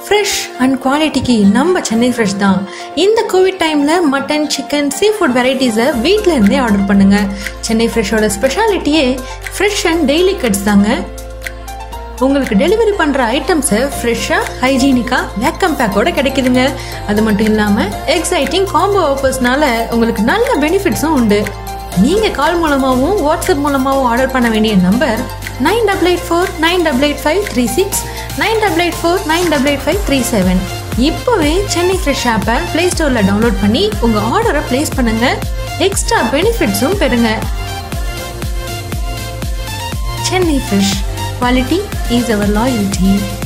Fresh and குவாலிட்டிக்கு நம்ம Chennai fresh தான் இந்த கோவிட் டைமில் மட்டன் சிக்கன் சீ ஃபுட் வெரைட்டிஸை வீட்டில் இருந்தே ஆர்டர் பண்ணுங்க சென்னை ஃப்ரெஷ்ஷோட ஸ்பெஷாலிட்டியே ஃப்ரெஷ் அண்ட் டெய்லி கட்ஸ் தாங்க உங்களுக்கு டெலிவரி பண்ணுற ஐட்டம்ஸை ஃப்ரெஷ்ஷாக ஹைஜீனிக்காக வேக்கம் பேக்கோட கிடைக்குதுங்க அது மட்டும் இல்லாமல் எக்ஸைட்டிங் காம்போ ஆஃபர்ஸ்னால உங்களுக்கு நல்ல பெனிஃபிட்ஸும் உண்டு நீங்கள் கால் மூலமாகவும் வாட்ஸ்அப் மூலமாகவும் ஆர்டர் பண்ண வேண்டிய number nine double eight four nine double eight five three six nine double eight four nine double eight five three seven இப்போவே சென்னை ஃப்ரெஷ் ஆப்பை ப்ளே ஸ்டோரில் டவுன்லோட் பண்ணி உங்கள் ஆர்டரை ப்ளேஸ் பண்ணுங்கள் எக்ஸ்ட்ரா பெனிஃபிட்ஸும் பெறுங்க Chennai Fresh Quality is our loyalty.